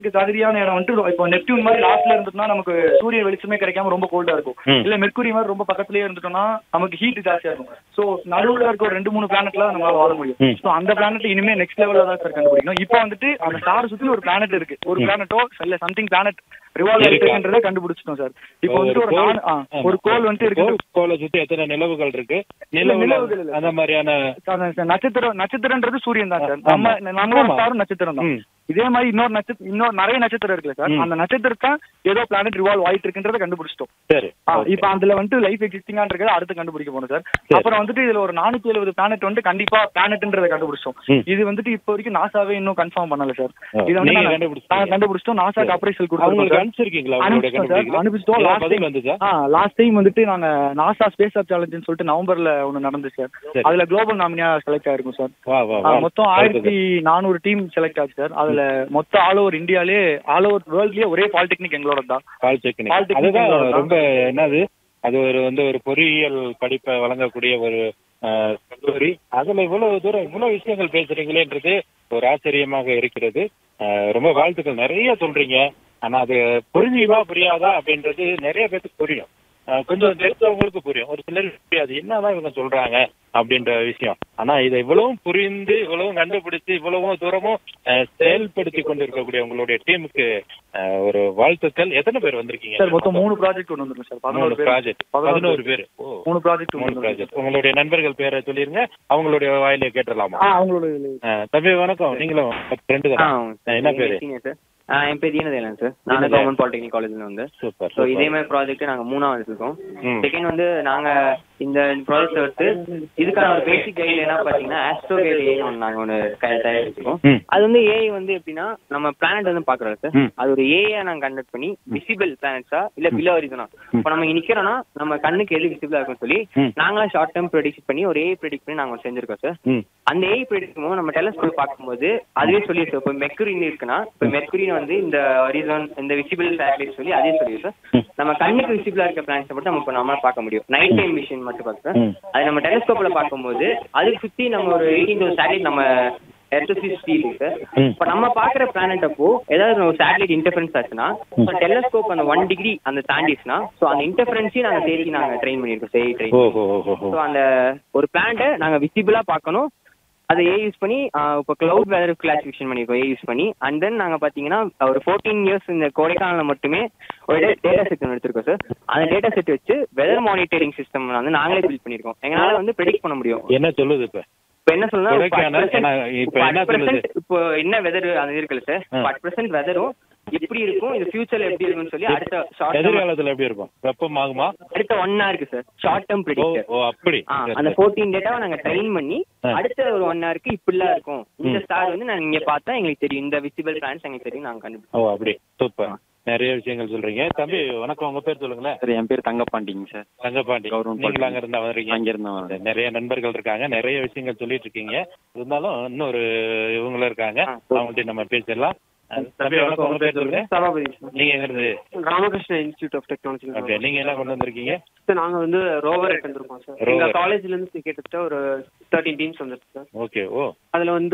இதுக்கு தகுதியான இடம் வந்துட்டு இப்போ நெப்டியூன் மாதிரி லாஸ்ட்ல இருந்துட்டோம்னா நமக்கு சூரிய வெளிச்சமே கிடைக்காம ரொம்ப கோல்டா இருக்கும் ம். இல்ல மெர்க்குரி மாதிரி ரொம்ப பக்கத்துலயே இருந்துட்டோம்னா நமக்கு ஹீட் ஜாஸ்தியா இருக்கும் சோ நடுவுல இருக்க ஒரு ரெண்டு மூணு பிளானட்ல நம்மளால வாழ முடியும் ம். சோ அந்த பிளானட் இனிமே நெக்ஸ்ட் லெவல்ல தான் சார் கண்டுபிடிக்கணும் இப்போ வந்துட்டு அந்த ஸ்டார் சுத்தி ஒரு பிளானட் இருக்கு ஒரு பிளானட்டோ இல்ல சம்திங் பிளானட் ரிவால்வ் இருக்கா? இருக்குன்றதை கண்டுபிடிச்சிட்டோம் சார் இப்போ வந்துட்டு ஒரு கோள், நாலு- ஆ, ஆமா. ஒரு கோல் வந்துட்டு இருக்கு கோள், கோளை சுத்தி எத்தனை நிலவுகள் இருக்கு நிலவுல நிலவுகள் இல்ல. அந்த மாதிரியான அதான் சார், நட்சத்திரம் நட்சத்திரன்றது சூரியன் தான் சார் ஆமா. நம்ம நம்மளோட ஆமா. ஸ்டாரும் நட்சத்திரம் தான் ம். இதே மாதிரி இன்னொரு நட்சத்திரம் இன்னொரு நிறைய நட்சத்திரம் இருக்குல்ல சார் ம். அந்த நட்சத்திரத்தான் ஏதோ பிளானட் ரிவால்வ் ஆயிட்டு இருக்குன்றத கண்டுபிடிச்சிட்டோம் சரி ஆ, okay. இப்ப அதுல வந்துட்டு லைஃப் எக்ஸிஸ்டிங்கான்றத அடுத்து கண்டுபிடிக்க போறோம் சார் சரி. அப்புறம் வந்துட்டு இதுல ஒரு நானூத்தி எழுபது பிளானட் வந்து கண்டிப்பா பிளானட்ன்றத கண்டுபிடிச்சோம் ம். இது வந்துட்டு இப்போ வரைக்கும் நாசாவே இன்னும் கன்ஃபார்ம் பண்ணல சார் ஆ, இது வந்து நீங்க நாங்க- கண்டுபிடிச்சிட்டீங்க. நாங்க கண்டுபிடிச்சிட்டோம் நாசாக்கு அப்ரைசல் அவங்களுக்கு கொடுத்துருக்கோம் அனுப்பிச்சிருக்கீங்களா அவங்களோட அனுப்பிச்சிட்டோம் சார் கண்டுபிடிக்கல அனுப்பிச்சிட்டோம் ஏதாவது லாஸ்ட் பதில் வந்துச்சா ஆ லாஸ்ட் டைம் வந்துட்டு நாங்க நாசா ஸ்பேஸ் ஆப் சேலஞ்சுன்னு சொல்லிட்டு நவம்பர்ல ஒன்னு நடந்துச்சு சார் சரி. அதுல குளோபல் நாமினியா செலக்ட் ஆயிருக்கும் சார் வா வா ஆ, வா மொத்தம் ஆயிரத்தி நானூறு டீம் செலக்ட் ஆச்சு சார் அதுல மொத்தம் ஆல் ஓவர் இந்தியாலே ஆல் ஓவர் வேர்ல்ட்லயே ஒரே பாலிடெக்னிக் எங்களோட தான் பாலிடெக்னிக் Polytechnic அதுதான் தான். ரொம்ப என்னது அது ஒரு வந்து ஒரு பொறியியல் படிப்பை வழங்கக்கூடிய ஒரு அஹ், கல்லூரி அதுல இவ்வளவு தூரம் இவ்வளவு விஷயங்கள் பேசுறீங்களேன்றது ஒரு ஆச்சரியமாக இருக்கிறது அஹ், ரொம்ப வாழ்த்துக்கள் நிறைய சொல்றீங்க ஆனா அது புரிஞ்சுமா புரியாதா அப்படின்றது நிறைய பேருக்கு புரியும் அஹ், கொஞ்சம் தெரிஞ்சவங்களுக்கு புரியும் ஒரு சிலருக்கு புரியாது என்னதான் இவங்க சொல்றாங்க அப்படின்ற விஷயம் ஆனா இதை இவ்வளவும் புரிந்து இவ்வளவும் கண்டுபிடிச்சு இவ்வளவும் தூரமும் அஹ், செயல்படுத்தி கொண்டிருக்கக்கூடிய உங்களுடைய டீமுக்கு ஒரு வாழ்த்துக்கள் எத்தனை பேர் வந்திருக்கீங்க சார் மொத்தம் மூணு ப்ராஜெக்ட் ஒன்று வந்துருக்கு சார் பதினோரு மூணு பேர் ப்ராஜெக்ட் பதினோரு பேர் ஓ மூணு ப்ராஜெக்ட் மூணு ப்ராஜெக்ட் உங்களுடைய நண்பர்கள் பேரை சொல்லிருங்க அவங்களுடைய வாயிலே கேட்டுடலாமா ஆ அவங்களோட அஹ், தம்பி வணக்கம் நீங்களும் ஃப்ரெண்டு ஆ, தான் என்ன பேரு சீனியர் சார் ஆ, என் பேர் தீனதேலன் சார் நானும் தீனதயாளன். கவர்மெண்ட் பாலிடெக்னிக் காலேஜ்ல வந்து சூப்பர் ஸோ இதே மாதிரி ப்ராஜெக்ட் நாங்க மூணாவது இருக்கோம் ம். செகண்ட் வந்து நாங்க இந்த ப்ராஜெக்ட் வந்து இதுக்கான ஒரு பேசிக் கைடு என்ன பாத்தீங்கன்னா ஆஸ்ட்ரோ கைடு ஏஐ ஒன்று நாங்க ஒன்று தயாரிச்சிருக்கோம் ம். அது வந்து ஏஐ வந்து எப்படின்னா நம்ம பிளானட் வந்து பாக்குறோம் சார் ம். அது ஒரு ஏஐ நாங்க கண்டக்ட் பண்ணி விசிபிள் பிளானட்ஸா இல்ல பிலோ ஹரிசனா இப்போ நம்ம இங்க நிக்கிறோம்னா நம்ம கண்ணுக்கு எது விசிபிளா இருக்கும்னு சொல்லி ம். நாங்களா ஷார்ட் டேர்ம் ப்ரெடிக்ட் பண்ணி ஒரு ஏஐ ப்ரெடிக்ட் பண்ணி நாங்க ஒண்ணு செஞ்சிருக்கோம் சார் ம் அந்த ஏஐ ப்ரெடிக்ட் நம்ம டெலஸ்கோப் பார்க்கும்போது அதுவே சொல்லிடுச்சு இப்போ மெர்க்குரின்னு இருக்குன்னா இப்போ மெர்க்குரின் வந்து இந்த ஹரிசான் இந்த விசிபிள் சேட்டலைட் சொல்லி அதே சொல்லிடுச்சு ம். நம்ம கண்ணுக்கு விசிபிளா இருக்க பிளான்ஸ் மட்டும் நம்ம இப்போ நம்மளால பார்க்க முடியும் நைட் டைம் விஷன் மட்டும் பார்க்க ம். அது நம்ம டெலஸ்கோப்ல பார்க்கும்போது அதுக்கு சுத்தி நம்ம ஒரு எயிட்டீன் தௌசண்ட் சேட்டலைட் நம்ம எர்த்து சுத்தி இருக்கு சார் ம். இப்போ நம்ம பார்க்குற பிளானட் அப்போ ஏதாவது ஒரு சேட்டலைட் இன்டர்ஃபரன்ஸ் ஆச்சுன்னா ஸோ டெலஸ்கோப் அந்த ஒன் டிகிரி அந்த தாண்டிச்சுன்னா ஸோ அந்த இன்டர்ஃபரன்ஸையும் நாங்கள் சேர்த்து நாங்கள் ட்ரெயின் பண்ணியிருக்கோம் சரி ட்ரெயின் ஓஹோ ஓஹோ ஸோ அந்த ஒரு பிளான்ட்டை நாங்கள் விசிபிளாக பார்க்கணும் அதை ஏ யூஸ் பண்ணி ஆஹ் இப்போ க்ளவுட் வெதர் கிளாசிஃபிகேஷன் பண்ணியிருக்கோம் ஏ யூஸ் பண்ணி அண்ட் தென் நாங்கள் பார்த்தீங்கன்னா ஒரு ஃபோர்டீன் இயர்ஸ் இந்த கோடைக்காலில் மட்டுமே ஒரு டேட்டா செட் ஒன்று எடுத்திருக்கோம் சார் அந்த டேட்டா செட் வச்சு வெதர் மானிட்டரிங் சிஸ்டம் வந்து நாங்களே பில்ட் பண்ணியிருக்கோம் எங்களால் வந்து ப்ரெடிக்ட் பண்ண முடியும் என்ன சொல்லுது இப்ப இப்போ என்ன சொல்லலாம் கொடைக்கானல் என்ன- இப்ப என்ன சொல்லுது? இப்போ என்ன வெதர் அது இருக்குல்ல சார் ஆ. அட் ப்ரெசென்ட் வெதரும் எப்படி இருக்கும் இது ஃபியூச்சர்ல எப்படி இருக்கும்னு சொல்லி அடுத்த ஷார்ட் எதிர்காலத்துல எப்படி இருக்கும் வெப்பம் ஆகுமா அடுத்த ஒன் ஹவருக்கு sir short term oh predictor ஓ அப்படி ஆ, சரி, அந்த சரி. ஃபோர்டீன் டேட்டாவை நாங்க ட்ரெயின் பண்ணி ஆ. அடுத்த ஒரு ஒன் ஹவருக்கு இப்படிலாம் இருக்கும் இந்த ம். ஸ்டார் வந்து நான் இங்க பார்த்தா எங்களுக்கு தெரியும் இந்த விசிபிள் பிளான்ஸ் எங்களுக்கு தெரியும் நாங்க கண்டுபிடிச்சோம் ஓ அப்படி சூப்பர் நிறைய விஷயங்கள் சொல்றீங்க தம்பி வணக்கம் உங்க பேர் சொல்லுங்களேன் சார் என் பேர் தங்கப்பாண்டிங்க சார் தங்கபாண்டி கௌரவம் நீங்களும் அங்க இருந்தா வர்றீங்க அங்கிருந்து வரேன் நிறைய நண்பர்கள் இருக்காங்க நிறைய விஷயங்கள் சொல்லிட்டு இருக்கீங்க இருந்தாலும் இன்னொரு இவங்களும் இருக்காங்க ஆ, சரி. அவங்கள்ட்ட நம்ம பேசிடலாம் அஹ் தம்பி வணக்கம் உங்க பேர் சொல்லுங்க சபாபதி நீங்க எங்க இருந்து Ramakrishna Institute of Technology okay நீங்க என்ன கொண்டு வந்திருக்கீங்க சார் நாங்க வந்து ரோவர் எடுத்திருக்கோம் சார் Rover. எங்க காலேஜ்ல இருந்து கிட்டத்தட்ட ஒரு தேர்ட்டின் டீம்ஸ் வந்துருக்கு சார் ஓகே ஓ அதுல வந்து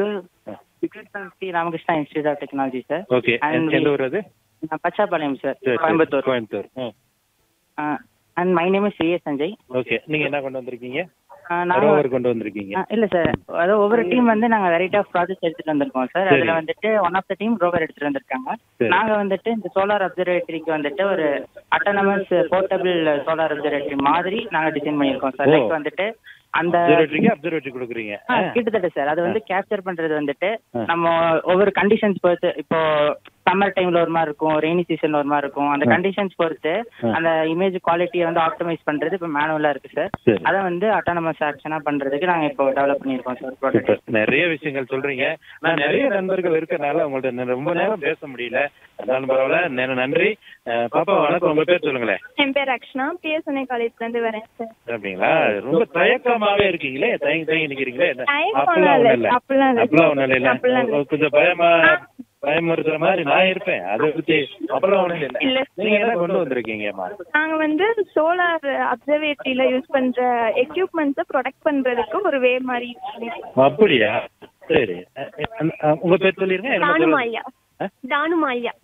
Sri Ramakrishna Institute of Technology sir okay And எந்த ஊர் அது நான் பச்சாப்பாளையம் சார் சரி, சரி. Coimbatore Coimbatore and my name is CA Sanjay okay நீங்க என்ன கொண்டு வந்திருக்கீங்க ஆ, நாங்க ரோவர் கொண்டு வந்திருக்கீங்க ஆ, இல்ல சார் அதாவது ஒவ்வொரு டீம் வந்து நாங்க வெரைட்டி ஆஃப் ப்ராஜெக்ட் எடுத்துட்டு வந்திருக்கோம் சார் சரி. அதுல வந்துட்டு one of the team rover எடுத்துட்டு வந்திருக்காங்க சரி. நாங்க வந்துட்டு இந்த சோலார் அப்சர்வேட்டரிக்கு வந்துட்டு ஒரு அட்டானமஸ் போர்ட்டபிள் சோலார் அப்சர்வேட்டரி மாதிரி நாங்க டிசைன் பண்ணியிருக்கோம் சார் ஓ. லைக் வந்துட்டு அந்த அப்சர்வேட்டரிக்கு அப்சர்வேட்டரி கொடுக்குறீங்க ஆ, கிட்டத்தட்ட சார் அது வந்து கேப்சர் பண்றது வந்துட்டு ஆ. நம்ம ஒவ்வொரு கண்டிஷன்ஸ் பொறுத்து இப்போ சம்மர் டைம்ல ஒரு மாதிரி இருக்கும் ரெய்னி சீசன்ல ஒரு மாதிரி இருக்கும் அந்த ஆ. கண்டிஷன்ஸ் பொறுத்து ஆ. அந்த இமேஜ் குவாலிட்டியை வந்து ஆப்டிமைஸ் பண்றது இப்போ மேனுவலா இருக்கு சார் சரி. அதை வந்து அட்டானமஸ் ஆக்ஷனா பண்றதுக்கு நாங்க இப்போ டெவலப் பண்ணியிருக்கோம் சார் ப்ராடக்ட் சூப்பர். நிறைய விஷயங்கள் சொல்றீங்க நான் நிறைய நண்பர்கள் இருக்கறனால உங்கள்ட்ட நெ- ரொம்ப நேரம் பேச முடியல அதனால பரவாயில்ல நே- நன்றி அஹ் பாப்பா வணக்கம் உங்க பேர் சொல்லுங்களேன் என் பேர் அக்ஷனா பிஎஸ்என்ஐ காலேஜ்ல இருந்து வரேன் சார் அப்படிங்களா ரொம்ப தயக்கமாவே இருக்கீங்களே தயங்கி தயங்கி நிக்கிறீங்களே என்ன? தயக்கம் அப்படிலாம் இல்ல, ஒண்ணும் இல்ல அப்படிலாம் இல்ல. அப்படிலாம் ஒண்ணும் இல்ல அப்படிலாம் இல்ல. கொஞ்சம் பயமா பயமுறுத்துற மாதிரி நான் இருப்பேன் அதை பத்தி அப்படிலாம் ஒண்ணும் இல்ல இல்ல. நீங்க என்ன கொண்டு வந்திருக்கீங்கம்மா நாங்க வந்து சோலார் அப்சர்வேட்டரியில யூஸ் பண்ற எக்யூப்மெண்ட்ஸை ப்ரொடெக்ட் பண்றதுக்கு ஒரு வே மாதிரி use பண்ணிருக்கோம். அப்படியா சரி அஹ் அஹ் உங்க பேர் சொல்லிருங்க என்ன தானு சொல்லுங்க? மாயா ஆ? தானு மாயா